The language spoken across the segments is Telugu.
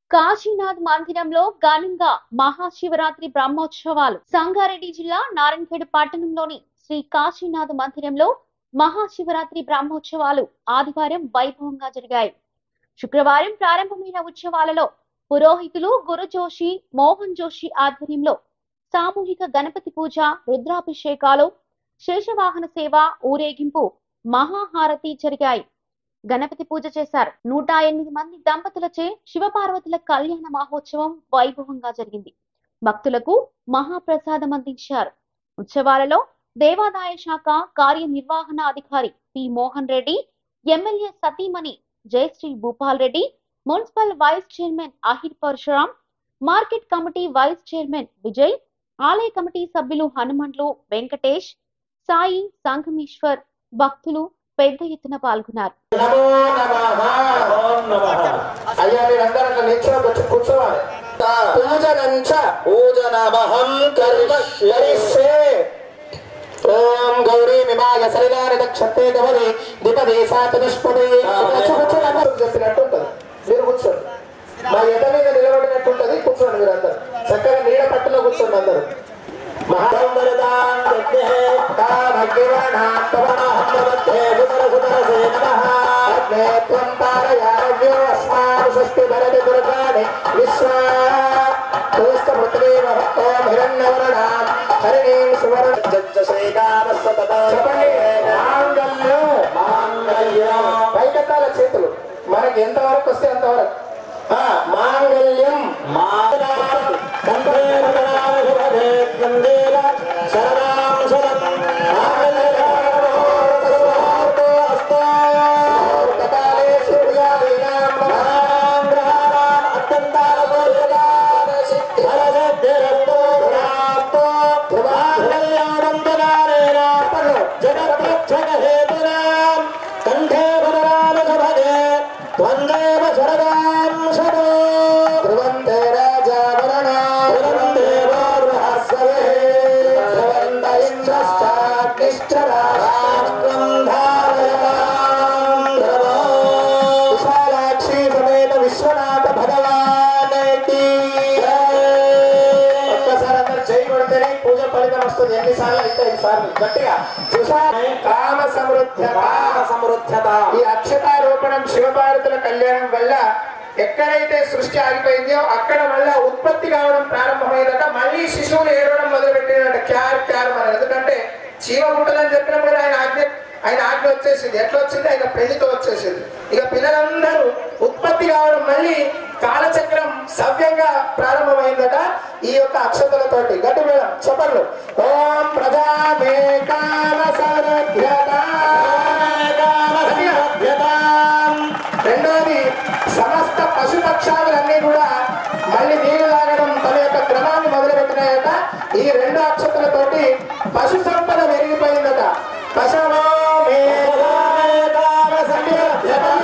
కాశీనాథ్ మందిరంలో ఘనంగా మహాశివరాత్రి బ్రహ్మోత్సవాలు సంగారెడ్డి జిల్లా నారాయణఖేడ్ పట్టణంలోని శ్రీ కాశీనాథ్ మందిరంలో మహాశివరాత్రి బ్రహ్మోత్సవాలు ఆదివారం వైభవంగా జరిగాయి శుక్రవారం ప్రారంభమైన ఉత్సవాలలో పురోహితులు గురు జోషి మోహన్ జోషి ఆధ్వర్యంలో సామూహిక గణపతి పూజ రుద్రాభిషేకాలు శేషవాహన సేవ ఊరేగింపు మహాహారతి జరిగాయి గణపతి పూజ చేశారు నూట ఎనిమిది మంది దంపతులచే శివపార్వతుల కళ్యాణ మహోత్సవం వైభవంగా జరిగింది భక్తులకు మహాప్రసాదం అందించారు ఉత్సవాలలో దేవాదాయ శాఖ కార్యనిర్వహణ అధికారి పి మోహన్ రెడ్డి ఎమ్మెల్యే సతీమణి Jayashree Bhupal Reddy municipal vice chairman Ahir Parashuram market committee vice chairman Vijay ఆలయ కమిటీ సభ్యులు హనుమండ్లు వెంకటేష్ సాయి సంగమేశ్వర్ భక్తులు పెద్ద ఎత్తున పాల్గొన్నారు నమో నమః అయ్యా మీరందరూ అట్లా నిల్చొని వచ్చి కూర్చోవాలి పూజనంచ పూజనమహం కరిష్యే ఓం గౌరీ మిమాయ సరిగాని దక్షతే గవరి దిపదే సాత నిష్పదే వచ్చి కూర్చొని అందరూ చెప్పినట్టు ఉంటుంది మీరు కూర్చోండి మా ఎద మీద నిలబడినట్టు ఉంటుంది కూర్చోండి మీరు అందరు చక్కగా నీడ పట్టులో కూర్చోండి అందరూ పైకట్టాల చేతులు మనకి ఎంతవరకు వస్తే అంతవరకు ఆ, మాంగళ్యం వందేవ శరదాం శరో ధ్రువంతే రాజావరణ ధ్రువందేవ బృహస్పతే ధ్రువంత ఇంద్రశ్చాగ్నిశ్చరాష్ట్రం ధారయతాం ధ్రువో విశాలాక్షి సమేత విశ్వనాథ భగవానికి ఒక్కసారి అందరు చేయి కొడితేనే పూజ ఫలితం వస్తుంది ఎన్నిసార్లు అయితే ఎన్నిసార్లు గట్టిగా చూసా కామ సమృద్ధ కామ సమృద్ధ్యత ఈ అక్షతారోపణం శివభారతుల కళ్యాణం వల్ల ఎక్కడైతే సృష్టి ఆగిపోయిందో అక్కడ మళ్ళా ఉత్పత్తి కావడం ప్రారంభమైందట మళ్ళీ శిశువులు ఏడవడం మొదలు పెట్టినట క్యార్ క్యార్ అని ఎందుకంటే చీమ పుట్టదని చెప్పినప్పుడు ఆయన ఆజ్ఞ ఆయన ఆజ్ఞ వచ్చేసింది ఎట్లా వచ్చింది ఆయన పెళ్లితో వచ్చేసింది ఇక పిల్లలందరూ ఉత్పత్తి కావడం మళ్ళీ కాలచక్రం సవ్యంగా ప్రారంభమైందట ఈ యొక్క అక్షతలతోటి గట్టి మేడం చెప్పండి ఓం ప్రజామే కామ రెండోది సమస్త పశుపక్షాదులన్నీ కూడా మళ్ళీ నీళ్లు తాగడం తన యొక్క క్రమాన్ని మొదలుపెట్టినాయట ఈ రెండు అక్షతలతోటి పశు సంపద పెరిగిపోయిందట పశవో మే కామ సంయోగ్యతాం.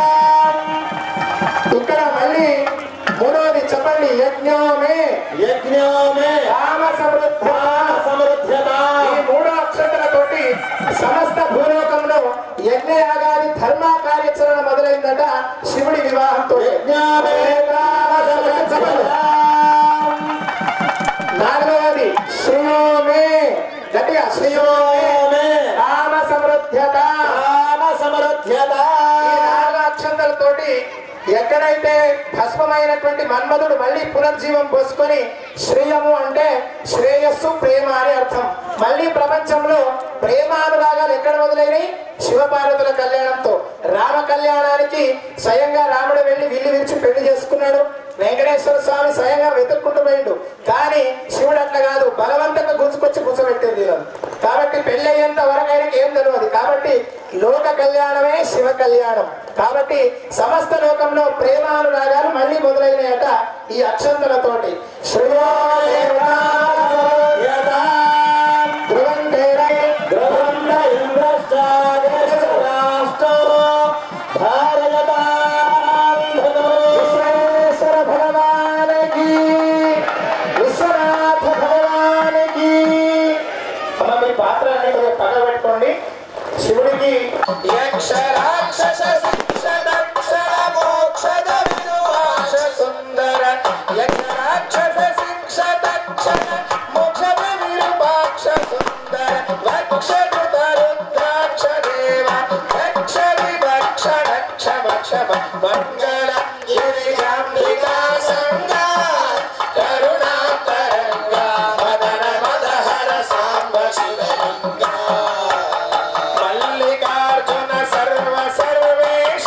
ఇక్కడ మళ్ళీ మూడోది చెప్పండి యజ్ఞోమే యజ్ఞోమే కామ సమృద్ధ సమృద్ధ్యత ఈ మూడో అక్షరాలతోటి సమస్త భూలోకంలో యజ్ఞయాగాది ధర్మ కార్యాచరణ మొదలైందట శివుడి వివాహంతో యజ్ఞామే కామ సమృద్ధ్యత నాలుగవది శ్రీయోమే గట్టిగా శ్రీయోమే కామ సమృద్ధ్యత కామ సమృద్ధ్యత ఈ నాలుగు అక్షంతలతోటి ఎక్కడైతే భస్మమైనటువంటి మన్మధుడు మళ్ళీ పునర్జీవం పోసుకొని శ్రేయము అంటే శ్రేయస్సు ప్రేమ అని అర్థం మళ్ళీ ప్రపంచంలో ప్రేమానురాగాలు ఎక్కడ మొదలైనవి శివపార్వతుల కళ్యాణంతో రామ కళ్యాణానికి స్వయంగా రాముడు వెళ్ళి విల్లు విరిచి పెళ్లి చేసుకున్నాడు వెంకటేశ్వర స్వామి స్వయంగా వెతుక్కుంటూ పోయిండు కానీ శివుడు అట్లా కాదు బలవంతంగా గుంజుకొచ్చి కూర్చోబెట్టింది వీళ్ళని కాబట్టి పెళ్లి అయ్యేంత వరకు ఆయనకి ఏం తెలియదు కాబట్టి లోక కళ్యాణమే శివ కళ్యాణం కాబట్టి సమస్త లోకంలో ప్రేమానురాగాలు మళ్ళీ మొదలైనయట ఈ అక్షంతలతోటి విశ్వేశ్వర భగవానికి విశ్వనాథ భగవానికి అమ్మ మీ పాత్ర అనేది పగ పెట్టుకోండి శివుడికి యక్ష రాక్షస శిక్ష దక్ష మోక్ష సుందర భక్షణ మోక్ష విరూపాక్ష సుందర భక్షణ రుద్రాక్ష దేవ భక్ష విభక్ష రక్ష భక్షమ మంగళ గిరిజాంబికా సంగా కరుణాతరంగా మదన మదహర సాంబ శివలింగా మల్లికార్జున సర్వ సర్వేశ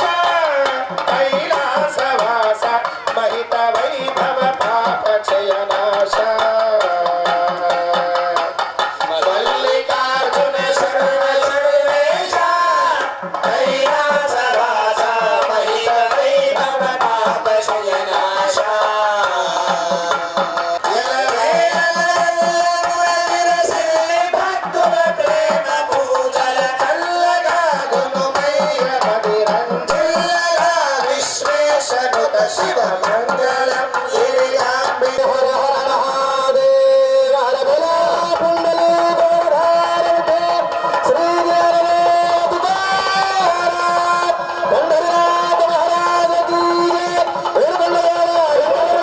కైలాసవాస మహిత వైభవ పాప చయనాశ మల్లికార్జున సర్వ సర్వేశ కైలాసవాస మహిత వైభవ పాప చయనాశ భక్తుల ప్రేమ పూజల చల్లగా గుణమయ్య మదిరంజల్లగా విశ్వేశనుత శివ మంగళం గిరియాంబి హర హర మహాదేవ హర బల పుండలి గోధారంతే శ్రీ జగన్నాథ తుకారాం పండరీనాథ మహారాజ కీ జయ వీరబండరాయ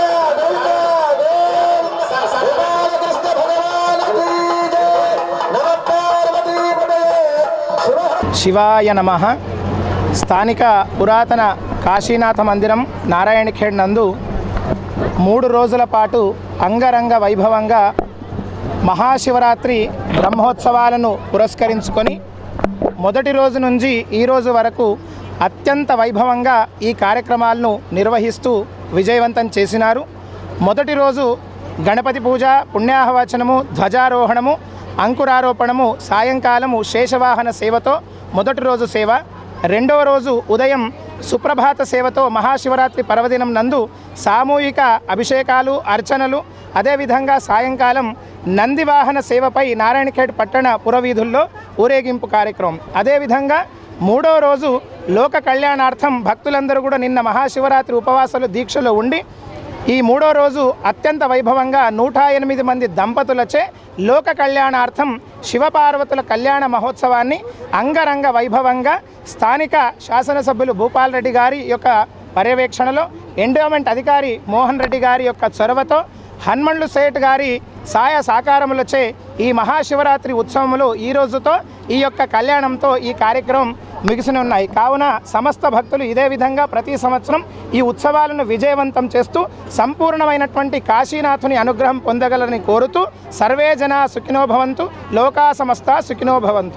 గోపాలకృష్ణ భగవాన్ కీ జయ నమ పార్వతీ పటయే శివ శివాయ నమ స్థానిక పురాతన కాశీనాథ మందిరం నారాయణఖేడ్ నందు మూడు రోజుల పాటు అంగరంగ వైభవంగా మహాశివరాత్రి బ్రహ్మోత్సవాలను పురస్కరించుకొని మొదటి రోజు నుంచి ఈ రోజు వరకు అత్యంత వైభవంగా ఈ కార్యక్రమాలను నిర్వహిస్తూ విజయవంతం చేసినారు మొదటి రోజు గణపతి పూజ పుణ్యాహవచనము ధ్వజారోహణము అంకురారోపణము సాయంకాలము శేషవాహన సేవతో మొదటి రోజు సేవ రెండవ రోజు ఉదయం సుప్రభాత సేవతో మహాశివరాత్రి పర్వదినం నందు సామూహిక అభిషేకాలు అర్చనలు అదేవిధంగా సాయంకాలం నందివాహన సేవపై నారాయణఖేడ్ పట్టణ పురవీధుల్లో ఊరేగింపు కార్యక్రమం అదేవిధంగా మూడో రోజు లోక కళ్యాణార్థం భక్తులందరూ కూడా నిన్న మహాశివరాత్రి ఉపవాసాలు దీక్షలో ఉండి ఈ మూడో రోజు అత్యంత వైభవంగా నూట ఎనిమిది మంది దంపతులచే లోక కళ్యాణార్థం శివపార్వతుల కళ్యాణ మహోత్సవాన్ని అంగరంగ వైభవంగా స్థానిక శాసనసభ్యులు భూపాల్ రెడ్డి గారి యొక్క పర్యవేక్షణలో ఎండోమెంట్ అధికారి మోహన్ రెడ్డి గారి యొక్క చొరవతో హన్మండ్లు సేట్ గారి సాయ సాకారములచే ఈ మహాశివరాత్రి ఉత్సవములు ఈ రోజుతో ఈ యొక్క కళ్యాణంతో ఈ కార్యక్రమం ముగిసిన ఉన్నాయి కావున సమస్త భక్తులు ఇదే విధంగా ప్రతి సంవత్సరం ఈ ఉత్సవాలను విజయవంతం చేస్తూ సంపూర్ణమైనటువంటి కాశీనాథుని అనుగ్రహం పొందగలరని కోరుతూ సర్వే జన సుఖినో భవంతు లోకా సమస్త సుఖినో భవంతు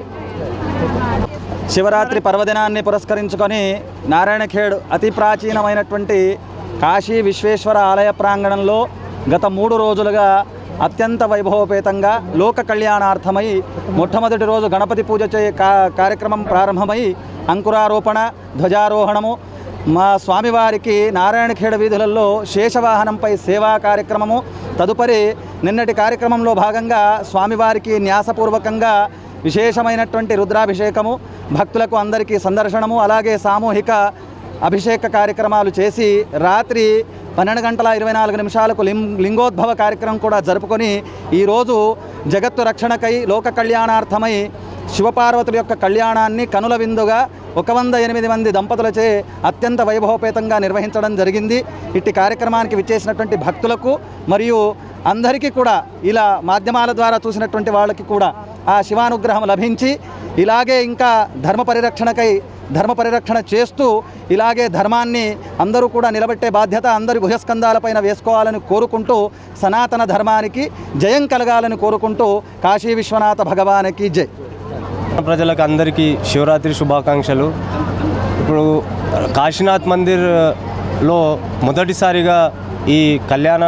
శివరాత్రి పర్వదినాన్ని పురస్కరించుకొని నారాయణఖేడ్ అతి ప్రాచీనమైనటువంటి కాశీ విశ్వేశ్వర ఆలయ ప్రాంగణంలో గత మూడు రోజులుగా అత్యంత వైభవపేతంగా లోక కళ్యాణార్థమై మొట్టమొదటి రోజు గణపతి పూజ చే కా కార్యక్రమం ప్రారంభమై అంకురారోపణ ధ్వజారోహణము మా స్వామివారికి నారాయణఖేడ వీధులలో శేషవాహనంపై సేవా కార్యక్రమము తదుపరి నిన్నటి కార్యక్రమంలో భాగంగా స్వామివారికి న్యాసపూర్వకంగా విశేషమైనటువంటి రుద్రాభిషేకము భక్తులకు అందరికీ సందర్శనము అలాగే సామూహిక అభిషేక కార్యక్రమాలు చేసి రాత్రి పన్నెండు గంటల ఇరవై నాలుగు నిమిషాలకు లిం లింగోద్భవ కార్యక్రమం కూడా జరుపుకొని ఈరోజు జగత్తు రక్షణకై లోక కళ్యాణార్థమై శివపార్వతుల యొక్క కళ్యాణాన్ని కనుల విందుగా ఒక వంద ఎనిమిది మంది దంపతులచే అత్యంత వైభవపేతంగా నిర్వహించడం జరిగింది ఇట్టి కార్యక్రమానికి విచ్చేసినటువంటి భక్తులకు మరియు అందరికీ కూడా ఇలా మాధ్యమాల ద్వారా చూసినటువంటి వాళ్ళకి కూడా ఆ శివానుగ్రహం లభించి ఇలాగే ఇంకా ధర్మ పరిరక్షణకై ధర్మ పరిరక్షణ చేస్తూ ఇలాగే ధర్మాన్ని అందరూ కూడా నిలబెట్టే బాధ్యత అందరి భుజస్కంధాలపైన వేసుకోవాలని కోరుకుంటూ సనాతన ధర్మానికి జయం కలగాలని కోరుకుంటూ కాశీ విశ్వనాథ భగవానికి జై ప్రజలకు అందరికీ శివరాత్రి శుభాకాంక్షలు ఇప్పుడు కాశీనాథ్ మందిర్లో మొదటిసారిగా ఈ కళ్యాణ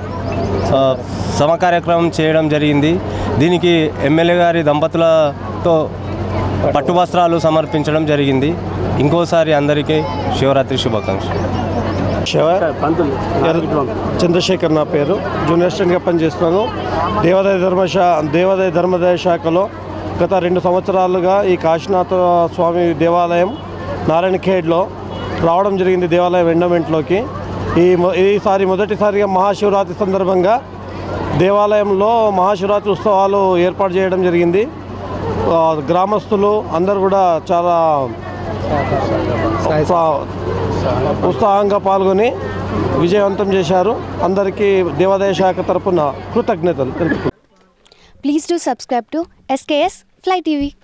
ఆ, సమ కార్యక్రమం చేయడం జరిగింది దీనికి ఎమ్మెల్యే గారి దంపతులతో పట్టు వస్త్రాలు సమర్పించడం జరిగింది ఇంకోసారి అందరికీ శివరాత్రి శుభాకాంక్షలు శివ ఎర్ర- చంద్రశేఖర్ నా పేరు జూనియర్ అసిస్టెంట్గా పనిచేస్తున్నాను దేవాదాయ ధర్మశా దేవాదాయ ధర్మదాయ శాఖలో గత రెండు సంవత్సరాలుగా ఈ కాశీనాథ స్వామి దేవాలయం నారాయణ ఖేడ్లో రావడం జరిగింది దేవాలయం ఎండోమెంట్లోకి ఈ మొ- ఈసారి మొదటిసారిగా మహాశివరాత్రి సందర్భంగా దేవాలయంలో మహాశివరాత్రి ఉత్సవాలు ఏర్పాటు చేయడం జరిగింది ఆ, గ్రామస్తులు అందరు కూడా చాలా ఉత్సా- ఉత్సాహంగా పాల్గొని విజయవంతం చేశారు అందరికీ దేవాదాయ శాఖ తరపున కృతజ్ఞతలు తెలుపుతున్నాను Please do subscribe to SKS Fly TV.